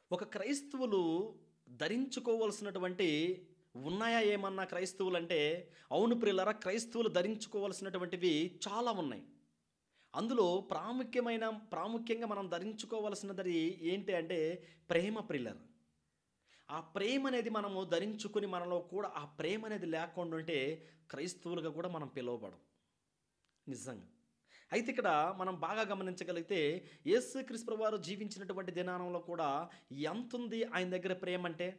ఒక క్రైస్తవులు ధరించుకోవలసినటువంటి ఉన్నాయా ఏమన్నా క్రైస్తవులు అంటే అవును ప్రియులరా క్రైస్తవులు ధరించుకోవలసినటువంటివి చాలా ఉన్నాయి అందులో ప్రాముఖ్యమైన ప్రాముఖ్యంగా మనం ధరించుకోవలసినది ఏంటి అంటే ప్రేమ ప్రిల్లర్ ఆ ప్రేమ అనేది మనము ధరించుకుని మనలో కూడా ఆ ప్రేమ అనేది లేకుండా ఉంటే క్రైస్తవులుగా కూడా మనం పిలువబడం నిజంగా అయితే ఇక్కడ మనం బాగా గమనించగలిగితే యేసు క్రీస్తు వారు జీవించినటువంటి దినానంలో కూడా ఎంత ఉంది ఆయన దగ్గర ప్రేమ అంటే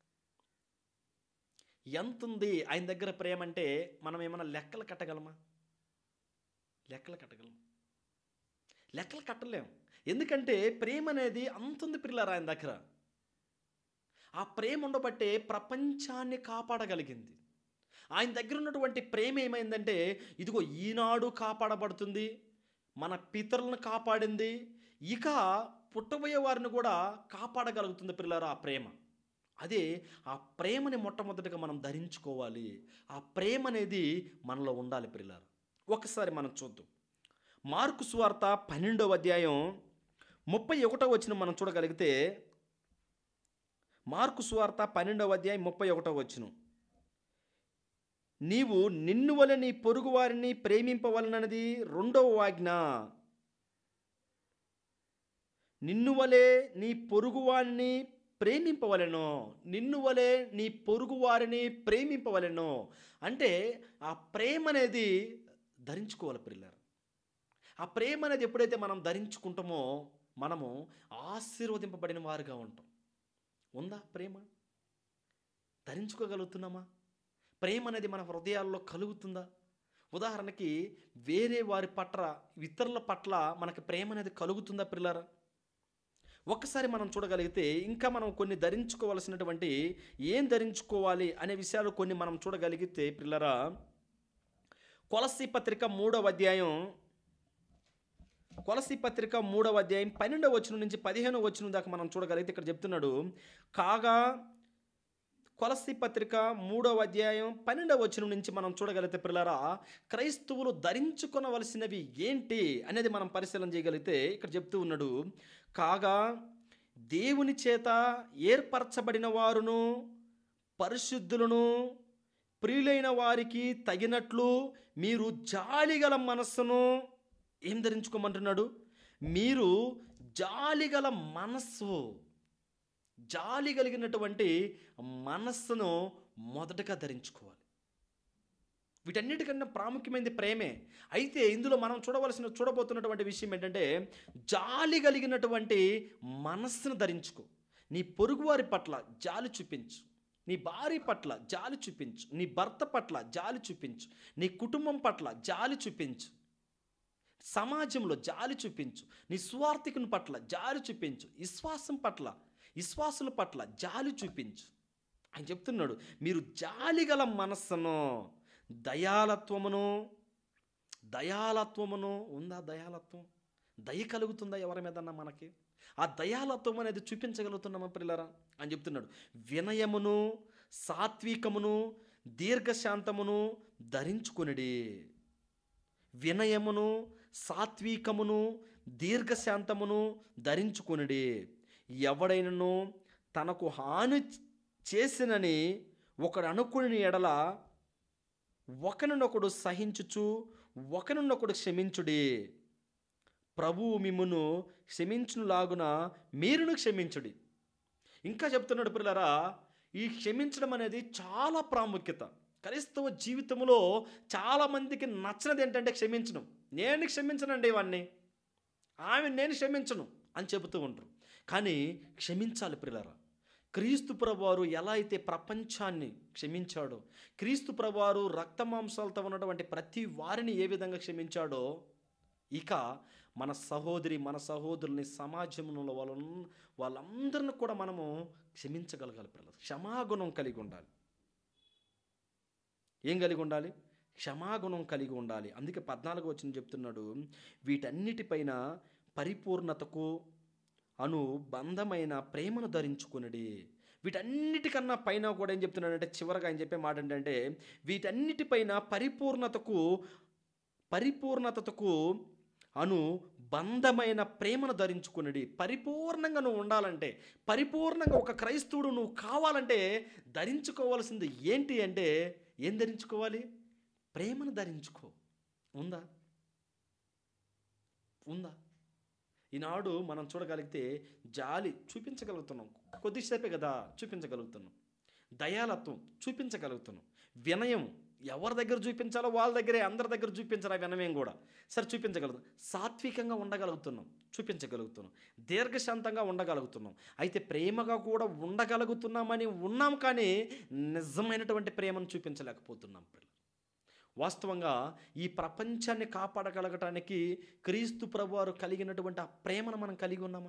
ఎంత ఉంది ఆయన దగ్గర ప్రేమ అంటే మనం ఏమైనా లెక్కలు కట్టగలమా లెక్కలు కట్టగలమా లెక్కలు కట్టలేం ఎందుకంటే ప్రేమ అనేది అంత ఉంది పిల్లలు ఆయన దగ్గర ఆ ప్రేమ ఉండబట్టే ప్రపంచాన్ని కాపాడగలిగింది ఆయన దగ్గర ఉన్నటువంటి ప్రేమ ఏమైందంటే ఇదిగో ఈనాడు కాపాడబడుతుంది మన పితరులను కాపాడింది ఇక పుట్టబోయే వారిని కూడా కాపాడగలుగుతుంది పిల్లలు ఆ ప్రేమ అదే ఆ ప్రేమని మొట్టమొదటిగా మనం ధరించుకోవాలి ఆ ప్రేమ అనేది మనలో ఉండాలి పిల్లలు ఒకసారి మనం చూద్దాం మార్కు సువార్త పన్నెండవ అధ్యాయం ముప్పై ఒకటో వచ్చిన మనం చూడగలిగితే మార్కు సువార్త పన్నెండవ అధ్యాయం ముప్పై ఒకటో వచ్చిన నీవు నిన్ను వలె నీ పొరుగు వారిని ప్రేమింపవలనది రెండవ ఆజ్ఞ నిన్ను వలె నీ పొరుగు వారిని ప్రేమింపవలెను నిన్ను వలె నీ పొరుగు వారిని ప్రేమింపవలెను అంటే ఆ ప్రేమ అనేది ధరించుకోవాలి పిల్లలు ఆ ప్రేమ అనేది ఎప్పుడైతే మనం ధరించుకుంటామో మనము ఆశీర్వదింపబడిన వారుగా ఉంటాం ఉందా ప్రేమ ధరించుకోగలుగుతున్నామా ప్రేమ అనేది మన హృదయాల్లో కలుగుతుందా ఉదాహరణకి వేరే వారి పట్ల ఇతరుల పట్ల మనకి ప్రేమ అనేది కలుగుతుందా పిల్లరా ఒక్కసారి మనం చూడగలిగితే ఇంకా మనం కొన్ని ధరించుకోవాల్సినటువంటి ఏం ధరించుకోవాలి అనే విషయాలు కొన్ని మనం చూడగలిగితే పిల్లరా కొలసి పత్రిక మూడవ అధ్యాయం కొలసి పత్రిక మూడవ అధ్యాయం పన్నెండవ వచనం నుంచి పదిహేనవ వచనం దాకా మనం చూడగలిగితే ఇక్కడ చెప్తున్నాడు కాగా కొలసి పత్రిక మూడవ అధ్యాయం పన్నెండవ వచనం నుంచి మనం చూడగలిగితే పిల్లరా క్రైస్తవులు ధరించుకొనవలసినవి ఏంటి అనేది మనం పరిశీలన చేయగలిగితే ఇక్కడ చెప్తూ ఉన్నాడు కాగా దేవుని చేత ఏర్పరచబడిన వారును పరిశుద్ధులను ప్రియులైన వారికి తగినట్లు మీరు జాలిగల మనస్సును ఏం ధరించుకోమంటున్నాడు మీరు జాలిగల మనస్సు జాలి కలిగినటువంటి మనస్సును మొదటగా ధరించుకోవాలి వీటన్నిటికన్నా ప్రాముఖ్యమైనది ప్రేమే అయితే ఇందులో మనం చూడవలసిన చూడబోతున్నటువంటి విషయం ఏంటంటే జాలి కలిగినటువంటి మనస్సును ధరించుకో నీ పొరుగువారి పట్ల జాలి చూపించు నీ భార్య పట్ల జాలి చూపించు నీ భర్త పట్ల జాలి చూపించు నీ కుటుంబం పట్ల జాలి చూపించు సమాజంలో జాలి చూపించు నీ స్వార్థికుని పట్ల జాలి చూపించు విశ్వాసం పట్ల విశ్వాసుల పట్ల జాలి చూపించు ఆయన చెప్తున్నాడు మీరు జాలి గల మనస్సును దయాలత్వమును దయాలత్వమును ఉందా దయాలత్వం దయ కలుగుతుందా ఎవరి మీదన్నా మనకి ఆ దయాలత్వం అనేది చూపించగలుగుతున్నామా పిల్లరా అని చెప్తున్నాడు వినయమును సాత్వికమును దీర్ఘశాంతమును ధరించుకొనిడి వినయమును సాత్వికమును దీర్ఘశాంతమును ధరించుకొనిడి ఎవడైనను తనకు హాని చేసినని ఒకడు అనుకుని ఎడల ఒకరినొకడు సహించుచు ఒకరినొకడు క్షమించుడి ప్రభువు మిమ్మును క్షమించునులాగున మీరును క్షమించుడి ఇంకా చెప్తున్నాడు పిల్లరా ఈ క్షమించడం అనేది చాలా ప్రాముఖ్యత క్రైస్తవ జీవితంలో చాలామందికి నచ్చినది ఏంటంటే క్షమించడం నేను క్షమించనండి ఇవన్నీ ఆమె నేను క్షమించను అని చెబుతూ ఉంటారు కానీ క్షమించాలి పిల్లరా క్రీస్తు ప్రభువారు ఎలా అయితే ప్రపంచాన్ని క్షమించాడో క్రీస్తు ప్రభువారు రక్తమాంసాలతో ఉన్నటువంటి ప్రతి వారిని ఏ విధంగా క్షమించాడో ఇక మన సహోదరి మన సహోదరుని సమాజంలో వాళ్ళ వాళ్ళందరిని కూడా మనము క్షమించగలగాలి పిల్లలు క్షమాగుణం కలిగి ఉండాలి ఏం కలిగి ఉండాలి క్షమాగుణం కలిగి ఉండాలి అందుకే పద్నాలుగు వచ్చిన చెప్తున్నాడు వీటన్నిటిపైన పరిపూర్ణతకు అను బంధమైన ప్రేమను ధరించుకునడి వీటన్నిటికన్నా పైన కూడా ఏం చెప్తున్నాడంటే చివరగా ఆయన చెప్పే మాట ఏంటంటే వీటన్నిటిపైన పరిపూర్ణతకు పరిపూర్ణతకు అను బంధమైన ప్రేమను ధరించుకునడి పరిపూర్ణంగా నువ్వు ఉండాలంటే పరిపూర్ణంగా ఒక క్రైస్తవుడు నువ్వు కావాలంటే ధరించుకోవాల్సింది ఏంటి అంటే ఏం ధరించుకోవాలి ప్రేమను ధరించుకో ఉందా ఉందా ఈనాడు మనం చూడగలిగితే జాలి చూపించగలుగుతున్నాం కొద్దిసేపే కదా చూపించగలుగుతున్నాం దయాలత్వం చూపించగలుగుతున్నాం వినయం ఎవరి దగ్గర చూపించాలో వాళ్ళ దగ్గరే అందరి దగ్గర చూపించాలి ఆ వినయం కూడా సరే చూపించగలుగుతాం సాత్వికంగా ఉండగలుగుతున్నాం చూపించగలుగుతున్నాం దీర్ఘశాంతంగా ఉండగలుగుతున్నాం అయితే ప్రేమగా కూడా ఉండగలుగుతున్నామని ఉన్నాం కానీ నిజమైనటువంటి ప్రేమను చూపించలేకపోతున్నాం పిల్లలు వాస్తవంగా ఈ ప్రపంచాన్ని కాపాడగలగటానికి క్రీస్తు ప్రభువారు కలిగినటువంటి ఆ ప్రేమను మనం కలిగి ఉన్నామా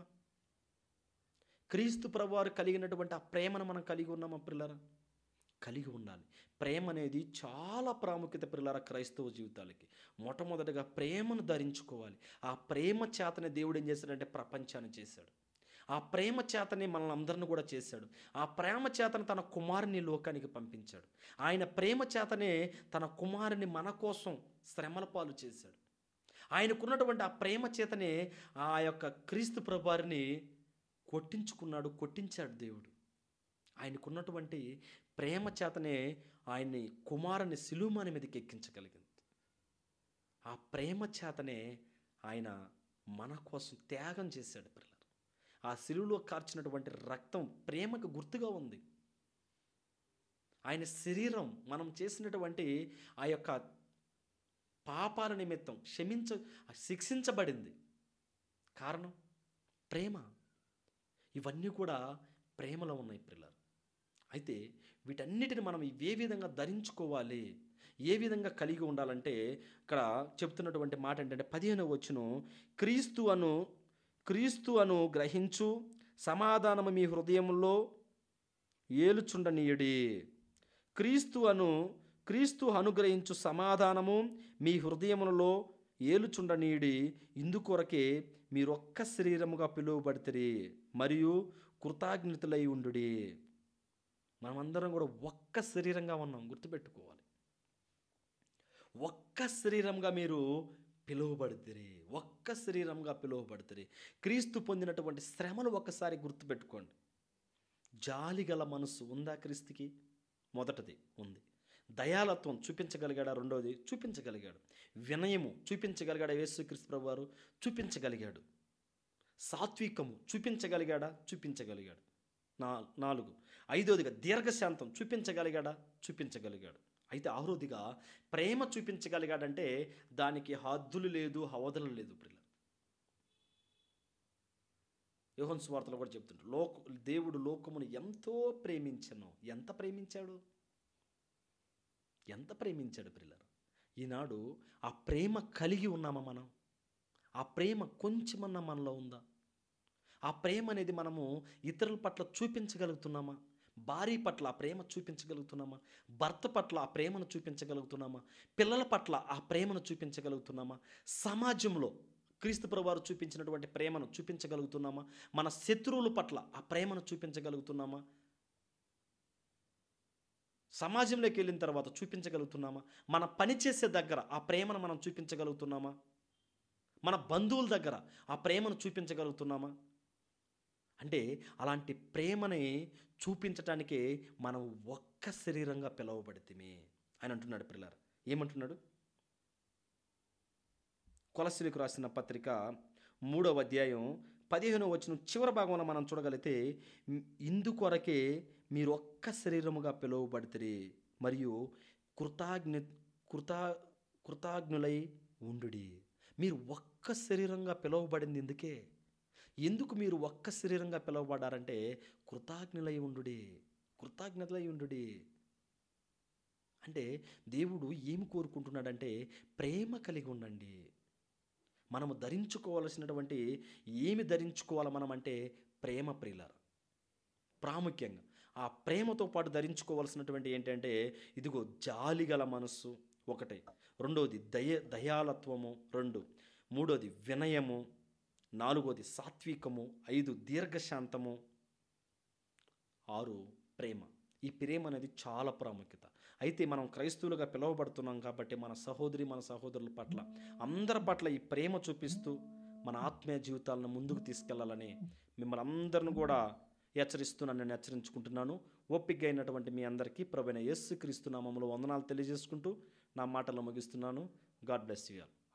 క్రీస్తు ప్రభువారు కలిగినటువంటి ఆ ప్రేమను మనం కలిగి ఉన్నామా పిల్లరా కలిగి ఉండాలి ప్రేమ అనేది చాలా ప్రాముఖ్యత పిల్లల క్రైస్తవ జీవితాలకి మొట్టమొదటిగా ప్రేమను ధరించుకోవాలి ఆ ప్రేమ చేతనే దేవుడు ఏం చేశాడంటే ప్రపంచాన్ని చేశాడు ఆ ప్రేమ చేతనే మనల్ని అందరిని కూడా చేశాడు ఆ ప్రేమ చేతను తన కుమారుని లోకానికి పంపించాడు ఆయన ప్రేమ చేతనే తన కుమారుని మన కోసం శ్రమల పాలు చేశాడు ఆయనకున్నటువంటి ఆ ప్రేమ చేతనే ఆ యొక్క క్రీస్తు ప్రభువారిని కొట్టించుకున్నాడు కొట్టించాడు దేవుడు ఆయనకున్నటువంటి ప్రేమ చేతనే ఆయన్ని కుమారుని సిలుమాని మీదకి ఎక్కించగలిగింది ఆ ప్రేమ చేతనే ఆయన మన కోసం త్యాగం చేశాడు పిల్లలు ఆ సిలువలో కార్చినటువంటి రక్తం ప్రేమకు గుర్తుగా ఉంది ఆయన శరీరం మనం చేసినటువంటి ఆ యొక్క పాపాల నిమిత్తం క్షమించ శిక్షించబడింది కారణం ప్రేమ ఇవన్నీ కూడా ప్రేమలో ఉన్నాయి పిల్లలు అయితే వీటన్నిటిని మనం ఏ విధంగా ధరించుకోవాలి ఏ విధంగా కలిగి ఉండాలంటే ఇక్కడ చెప్తున్నటువంటి మాట ఏంటంటే పదిహేను వచ్చును క్రీస్తు అను క్రీస్తు అను గ్రహించు సమాధానము మీ హృదయంలో ఏలుచుండనీయుడి క్రీస్తు అను క్రీస్తు అనుగ్రహించు సమాధానము మీ హృదయములలో ఏలుచుండనీయుడి ఇందుకొరకే మీరొక్క శరీరముగా పిలువబడితే మరియు కృతజ్ఞతలై ఉండుడి మనమందరం కూడా ఒక్క శరీరంగా ఉన్నాం గుర్తుపెట్టుకోవాలి ఒక్క శరీరంగా మీరు పిలువబడితే ఒక్క శరీరంగా పిలువబడితే క్రీస్తు పొందినటువంటి శ్రమలు ఒక్కసారి గుర్తుపెట్టుకోండి జాలిగల మనసు ఉందా క్రీస్తుకి మొదటిది ఉంది దయాలత్వం చూపించగలిగాడా రెండోది చూపించగలిగాడు వినయము చూపించగలిగాడా యేసుక్రీస్తు ప్రభు వారు చూపించగలిగాడు సాత్వికము చూపించగలిగాడా చూపించగలిగాడు నా నాలుగు ఐదోదిగా దీర్ఘశాంతం చూపించగలిగాడా చూపించగలిగాడు అయితే ఆరోదిగా ప్రేమ చూపించగలిగాడంటే దానికి హద్దులు లేదు హవదలు లేదు ప్రిల్ల యోహన్ స్వార్థలు కూడా చెప్తుంటారు లోక దేవుడు లోకమును ఎంతో ప్రేమించను ఎంత ప్రేమించాడు ఎంత ప్రేమించాడు పిల్లలు ఈనాడు ఆ ప్రేమ కలిగి ఉన్నామా మనం ఆ ప్రేమ కొంచెమన్నా మనలో ఉందా ఆ ప్రేమ అనేది మనము ఇతరుల పట్ల చూపించగలుగుతున్నామా భార్య పట్ల ఆ ప్రేమ చూపించగలుగుతున్నామా భర్త పట్ల ఆ ప్రేమను చూపించగలుగుతున్నామా పిల్లల పట్ల ఆ ప్రేమను చూపించగలుగుతున్నామా సమాజంలో క్రీస్తు ప్రభువారు చూపించినటువంటి ప్రేమను చూపించగలుగుతున్నామా మన శత్రువుల పట్ల ఆ ప్రేమను చూపించగలుగుతున్నామా సమాజంలోకి వెళ్ళిన తర్వాత చూపించగలుగుతున్నామా మన పని చేసే దగ్గర ఆ ప్రేమను మనం చూపించగలుగుతున్నామా మన బంధువుల దగ్గర ఆ ప్రేమను చూపించగలుగుతున్నామా అంటే అలాంటి ప్రేమని చూపించటానికే మనం ఒక్క శరీరంగా పిలువబడితేమే అని అంటున్నాడు పిల్లర్ ఏమంటున్నాడు కొలసిలకు రాసిన పత్రిక మూడవ అధ్యాయం పదిహేను వచ్చిన చివరి భాగంలో మనం చూడగలిగితే ఇందుకొరకే మీరు ఒక్క శరీరముగా పిలువబడితే మరియు కృతజ్ఞ కృతా కృతజ్ఞులై ఉండుడి మీరు ఒక్క శరీరంగా పిలువబడింది ఎందుకే ఎందుకు మీరు ఒక్క శరీరంగా పిలువబడ్డారంటే కృతజ్ఞులై ఉండుడి కృతజ్ఞతలై ఉండుడి అంటే దేవుడు ఏమి కోరుకుంటున్నాడంటే ప్రేమ కలిగి ఉండండి మనము ధరించుకోవలసినటువంటి ఏమి ధరించుకోవాలి మనం అంటే ప్రేమ ప్రియులర్ ప్రాముఖ్యంగా ఆ ప్రేమతో పాటు ధరించుకోవాల్సినటువంటి ఏంటంటే ఇదిగో జాలిగల మనస్సు ఒకటి రెండోది దయ దయాలత్వము రెండు మూడోది వినయము నాలుగోది సాత్వికము ఐదు దీర్ఘశాంతము ఆరు ప్రేమ ఈ ప్రేమ అనేది చాలా ప్రాముఖ్యత అయితే మనం క్రైస్తవులుగా పిలువబడుతున్నాం కాబట్టి మన సహోదరి మన సహోదరుల పట్ల అందరి పట్ల ఈ ప్రేమ చూపిస్తూ మన ఆత్మీయ జీవితాలను ముందుకు తీసుకెళ్లాలని మిమ్మల్ని అందరిని కూడా హెచ్చరిస్తున్నాను నేను హెచ్చరించుకుంటున్నాను ఓపిక అయినటువంటి మీ అందరికీ ప్రవీణ యేసు క్రీస్తు నామములో వందనాలు తెలియజేసుకుంటూ నా మాటలు ముగిస్తున్నాను గాడ్ బ్లెస్ యూ ఆల్